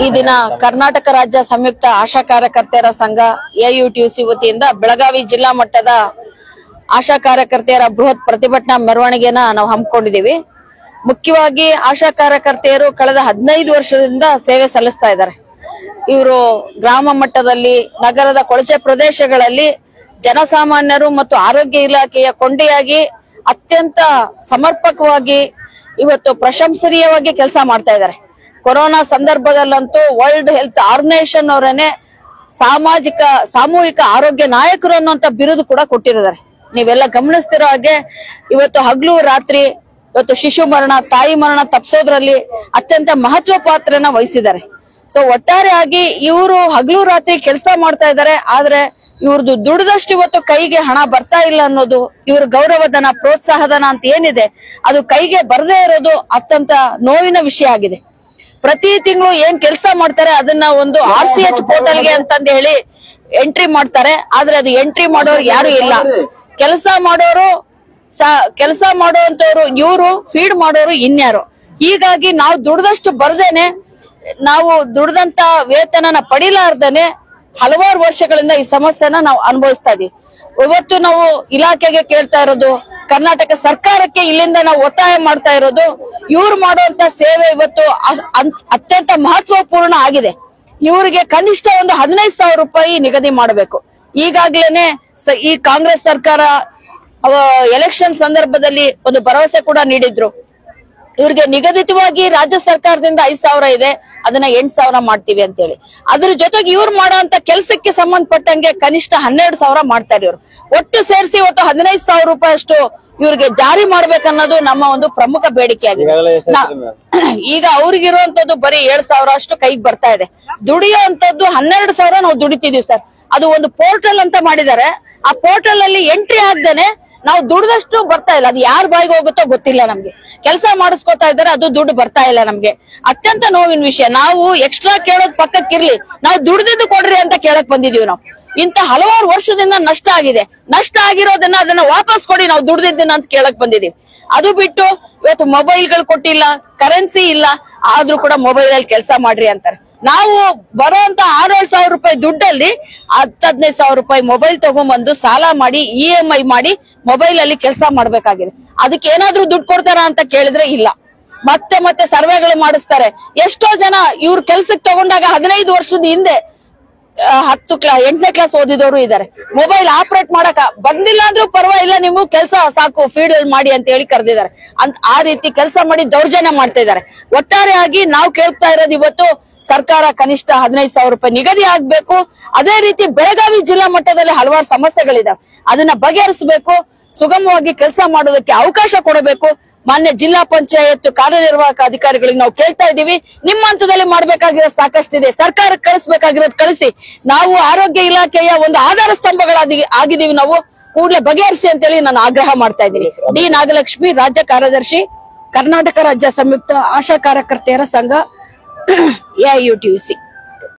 ಈ ದಿನ ಕರ್ನಾಟಕ ರಾಜ್ಯ ಸಂಯುಕ್ತ ಆಶಾ ಕಾರ್ಯಕರ್ತೆಯರ ಸಂಘ ಎಯುಟಿಯುಸಿ ವತಿಯಿಂದ ಬೆಳಗಾವಿ ಜಿಲ್ಲಾ ಮಟ್ಟದ ಆಶಾ ಕಾರ್ಯಕರ್ತೆಯರ ಬೃಹತ್ ಪ್ರತಿಭಟನಾ ಮೆರವಣಿಗೆನ ನಾವು ಹಮ್ಮಿಕೊಂಡಿದೀವಿ ಮುಖ್ಯವಾಗಿ ಆಶಾ ಕಾರ್ಯಕರ್ತೆಯರು ಕಳೆದ ಹದಿನೈದು ವರ್ಷದಿಂದ ಸೇವೆ ಸಲ್ಲಿಸ್ತಾ ಇದ್ದಾರೆ ಇವರು ಗ್ರಾಮ ಮಟ್ಟದಲ್ಲಿ ನಗರದ ಕೊಳಚೆ ಪ್ರದೇಶಗಳಲ್ಲಿ ಜನಸಾಮಾನ್ಯರು ಮತ್ತು ಆರೋಗ್ಯ ಇಲಾಖೆಯ ಕೊಂಡಿಯಾಗಿ ಅತ್ಯಂತ ಸಮರ್ಪಕವಾಗಿ ಇವತ್ತು ಪ್ರಶಂಸನೀಯವಾಗಿ ಕೆಲಸ ಮಾಡ್ತಾ ಇದ್ದಾರೆ ಕೊರೋನಾ ಸಂದರ್ಭದಲ್ಲಂತೂ ವರ್ಲ್ಡ್ ಹೆಲ್ತ್ ಆರ್ಗನೈಸೇಷನ್ ಅವರನ್ನೇ ಸಾಮಾಜಿಕ ಸಾಮೂಹಿಕ ಆರೋಗ್ಯ ನಾಯಕರು ಅನ್ನುವಂತ ಬಿರುದು ಕೂಡ ಕೊಟ್ಟಿದ್ದಾರೆ ನೀವೆಲ್ಲ ಗಮನಿಸ್ತಿರೋ ಹಾಗೆ ಇವತ್ತು ಹಗಲು ರಾತ್ರಿ ಇವತ್ತು ಶಿಶು ಮರಣ ತಾಯಿ ಮರಣ ತಪ್ಪಿಸೋದ್ರಲ್ಲಿ ಅತ್ಯಂತ ಮಹತ್ವ ಪಾತ್ರನ ವಹಿಸಿದ್ದಾರೆ ಸೊ ಒಟ್ಟಾರೆಯಾಗಿ ಇವರು ಹಗಲು ರಾತ್ರಿ ಕೆಲಸ ಮಾಡ್ತಾ ಇದ್ದಾರೆ ಆದ್ರೆ ಇವ್ರದ್ದು ದುಡಿದಷ್ಟು ಇವತ್ತು ಕೈಗೆ ಹಣ ಬರ್ತಾ ಇಲ್ಲ ಅನ್ನೋದು ಇವ್ರ ಗೌರವಧನ ಪ್ರೋತ್ಸಾಹಧನ ಅಂತ ಏನಿದೆ ಅದು ಕೈಗೆ ಬರದೇ ಇರೋದು ಅತ್ಯಂತ ನೋವಿನ ವಿಷಯ ಆಗಿದೆ ಪ್ರತಿ ತಿಂಗಳು ಏನ್ ಕೆಲಸ ಮಾಡ್ತಾರೆ ಅದನ್ನ ಒಂದು ಆರ್ ಸಿ ಎಚ್ ಪೋರ್ಟಲ್ಗೆ ಅಂತಂದ್ ಹೇಳಿ ಎಂಟ್ರಿ ಮಾಡ್ತಾರೆ ಆದ್ರೆ ಅದು ಎಂಟ್ರಿ ಮಾಡೋರು ಯಾರು ಇಲ್ಲ ಕೆಲಸ ಮಾಡೋರು ಕೆಲಸ ಮಾಡುವಂತವ್ರು ಇವರು ಫೀಡ್ ಮಾಡೋರು ಇನ್ಯಾರು ಹೀಗಾಗಿ ನಾವು ದುಡ್ದಷ್ಟು ಬರ್ದೇನೆ ನಾವು ದುಡ್ದಂತ ವೇತನನ ಪಡಿಲಾರ್ದೇನೆ ಹಲವಾರು ವರ್ಷಗಳಿಂದ ಈ ಸಮಸ್ಯೆನ ನಾವು ಅನುಭವಿಸ್ತಾ ಇದೀವಿ ಇವತ್ತು ನಾವು ಇಲಾಖೆಗೆ ಕೇಳ್ತಾ ಇರೋದು ಕರ್ನಾಟಕ ಸರ್ಕಾರಕ್ಕೆ ಇಲ್ಲಿಂದ ನಾವು ಒತ್ತಾಯ ಮಾಡ್ತಾ ಇರೋದು ಇವ್ರು ಮಾಡುವಂತ ಸೇವೆ ಇವತ್ತು ಅ- ಅನ್- ಅತ್ಯಂತ ಮಹತ್ವಪೂರ್ಣ ಆಗಿದೆ ಇವರಿಗೆ ಕನಿಷ್ಠ ಒಂದು ಹದಿನೈದು ಸಾವಿರ ರೂಪಾಯಿ ನಿಗದಿ ಮಾಡಬೇಕು ಈಗಾಗ್ಲೇನೆ ಸ- ಈ ಕಾಂಗ್ರೆಸ್ ಸರ್ಕಾರ ಎಲೆಕ್ಷನ್ ಸಂದರ್ಭದಲ್ಲಿ ಒಂದು ಭರವಸೆ ಕೂಡ ನೀಡಿದ್ರು ಇವ್ರಿಗೆ ನಿಗದಿತವಾಗಿ ರಾಜ್ಯ ಸರ್ಕಾರದಿಂದ ಐದ್ ಸಾವಿರ ಇದೆ ಅದನ್ನ ಎಂಟ್ ಸಾವಿರ ಮಾಡ್ತೀವಿ ಅಂತೇಳಿ ಅದ್ರ ಜೊತೆಗೆ ಇವ್ರು ಮಾಡುವಂತ ಕೆಲಸಕ್ಕೆ ಸಂಬಂಧಪಟ್ಟಂಗೆ ಕನಿಷ್ಠ ಹನ್ನೆರಡು ಸಾವಿರ ಮಾಡ್ತಾರೆ ಇವ್ರು ಒಟ್ಟು ಸೇರಿಸಿ ಇವತ್ತು ಹದಿನೈದು ಸಾವಿರ ರೂಪಾಯಿ ಅಷ್ಟು ಇವ್ರಿಗೆ ಜಾರಿ ಮಾಡ್ಬೇಕನ್ನೋದು ನಮ್ಮ ಒಂದು ಪ್ರಮುಖ ಬೇಡಿಕೆ ಆಗಿದೆ ನಾ- ಈಗ ಅವ್ರಿಗಿರುವಂತದ್ದು ಬರೀ ಏಳ್ ಸಾವಿರ ಅಷ್ಟು ಕೈಗೆ ಬರ್ತಾ ಇದೆ ದುಡಿಯುವಂತದ್ದು ಹನ್ನೆರಡು ಸಾವಿರ ನಾವು ದುಡಿತಿದೀವಿ ಸರ್ ಅದು ಒಂದು ಪೋರ್ಟಲ್ ಅಂತ ಮಾಡಿದ್ದಾರೆ ಆ ಪೋರ್ಟಲ್ ಅಲ್ಲಿ ಎಂಟ್ರಿ ಆಗ್ದೇನೆ ನಾವು ದುಡ್ದಷ್ಟು ಬರ್ತಾ ಇಲ್ಲ ಅದು ಯಾರ ಬಾಯಿಗೆ ಹೋಗುತ್ತೋ ಗೊತ್ತಿಲ್ಲ ನಮ್ಗೆ ಕೆಲಸ ಮಾಡಿಸ್ಕೊತಾ ಇದ್ದಾರೆ ಅದು ದುಡ್ಡು ಬರ್ತಾ ಇಲ್ಲ ನಮ್ಗೆ ಅತ್ಯಂತ ನೋವಿನ ವಿಷಯ ನಾವು ಎಕ್ಸ್ಟ್ರಾ ಕೇಳೋದ್ ಪಕ್ಕಕ್ಕಿರ್ಲಿ ನಾವು ದುಡ್ದಿದ್ದು ಕೊಡ್ರಿ ಅಂತ ಕೇಳಕ್ ಬಂದಿದೀವಿ ನಾವು ಇಂತ ಹಲವಾರು ವರ್ಷದಿಂದ ನಷ್ಟ ಆಗಿದೆ ನಷ್ಟ ಆಗಿರೋದನ್ನ ಅದನ್ನ ವಾಪಸ್ ಕೊಡಿ ನಾವು ದುಡ್ದಿದ್ದನ್ನ ಅಂತ ಕೇಳಕ್ ಬಂದಿದೀವಿ ಅದು ಬಿಟ್ಟು ಇವತ್ತು ಮೊಬೈಲ್ಗಳು ಕೊಟ್ಟಿಲ್ಲ ಕರೆನ್ಸಿ ಇಲ್ಲ ಆದ್ರೂ ಕೂಡ ಮೊಬೈಲ್ ಅಲ್ಲಿ ಕೆಲಸ ಮಾಡ್ರಿ ಅಂತಾರೆ ನಾವು ಬರುವಂತ ಆರೇಳು ಸಾವಿರ ರೂಪಾಯಿ ದುಡ್ಡಲ್ಲಿ ಹತ್ತು ಹದಿನೈದು ಸಾವಿರ ರೂಪಾಯಿ ಮೊಬೈಲ್ ತಗೊಂಡ್ಬಂದು ಸಾಲ ಮಾಡಿ ಇ ಎಂ ಐ ಮಾಡಿ ಮೊಬೈಲ್ ಅಲ್ಲಿ ಕೆಲಸ ಮಾಡ್ಬೇಕಾಗಿದೆ ಅದಕ್ಕೆ ಏನಾದ್ರೂ ದುಡ್ಡು ಕೊಡ್ತಾರ ಅಂತ ಕೇಳಿದ್ರೆ ಇಲ್ಲ ಮತ್ತೆ ಮತ್ತೆ ಸರ್ವೆಗಳು ಮಾಡಿಸ್ತಾರೆ ಎಷ್ಟೋ ಜನ ಇವ್ರ ಕೆಲ್ಸಕ್ಕೆ ತಗೊಂಡಾಗ ಹದಿನೈದು ವರ್ಷದ ಹಿಂದೆ ಆ, ಹತ್ತು ಕ್ಲಾ ಎಂಟನೇ ಕ್ಲಾಸ್ ಓದಿದವರು ಇದ್ದಾರೆ ಮೊಬೈಲ್ ಆಪರೇಟ್ ಮಾಡಕ ಬಂದಿಲ್ಲ ಅಂದ್ರೂ ಪರವಾಗಿಲ್ಲ ನೀವು ಕೆಲಸ ಸಾಕು ಫೀಡ್ ಮಾಡಿ ಅಂತ ಹೇಳಿ ಕರೆದಿದ್ದಾರೆ ಅಂತ ಆ ರೀತಿ ಕೆಲಸ ಮಾಡಿ ದೌರ್ಜನ್ಯ ಮಾಡ್ತಾ ಇದ್ದಾರೆ ಒಟ್ಟಾರೆಯಾಗಿ ನಾವು ಕೇಳ್ತಾ ಇರೋದು ಇವತ್ತು ಸರ್ಕಾರ ಕನಿಷ್ಠ ಹದಿನೈದು ಸಾವಿರ ರೂಪಾಯಿ ನಿಗದಿ ಆಗ್ಬೇಕು ಅದೇ ರೀತಿ ಬೆಳಗಾವಿ ಜಿಲ್ಲಾ ಮಟ್ಟದಲ್ಲಿ ಹಲವಾರು ಸಮಸ್ಯೆಗಳಿದಾವೆ ಅದನ್ನ ಬಗೆಹರಿಸಬೇಕು ಸುಗಮವಾಗಿ ಕೆಲಸ ಮಾಡೋದಕ್ಕೆ ಅವಕಾಶ ಕೊಡಬೇಕು ಮಾನ್ಯ ಜಿಲ್ಲಾ ಪಂಚಾಯತ್ ಕಾರ್ಯನಿರ್ವಾಹಕ ಅಧಿಕಾರಿಗಳಿಗೆ ನಾವು ಕೇಳ್ತಾ ಇದ್ದೀವಿ ನಿಮ್ಮ ಹಂತದಲ್ಲಿ ಮಾಡ್ಬೇಕಾಗಿರೋದು ಸಾಕಷ್ಟಿದೆ ಸರ್ಕಾರಕ್ಕೆ ಕಳಿಸ್ಬೇಕಾಗಿರೋದು ಕಳಿಸಿ ನಾವು ಆರೋಗ್ಯ ಇಲಾಖೆಯ ಒಂದು ಆಧಾರ ಸ್ತಂಭಗಳಾಗಿ ಆಗಿದ್ದೀವಿ ನಾವು ಕೂಡಲೇ ಬಗೆಹರಿಸಿ ಅಂತೇಳಿ ನಾನು ಆಗ್ರಹ ಮಾಡ್ತಾ ಇದ್ದೀನಿ ಡಿ ನಾಗಲಕ್ಷ್ಮಿ ರಾಜ್ಯ ಕಾರ್ಯದರ್ಶಿ ಕರ್ನಾಟಕ ರಾಜ್ಯ ಸಂಯುಕ್ತ ಆಶಾ ಕಾರ್ಯಕರ್ತೆಯರ ಸಂಘ ಎಐಯುಟಿಯುಸಿ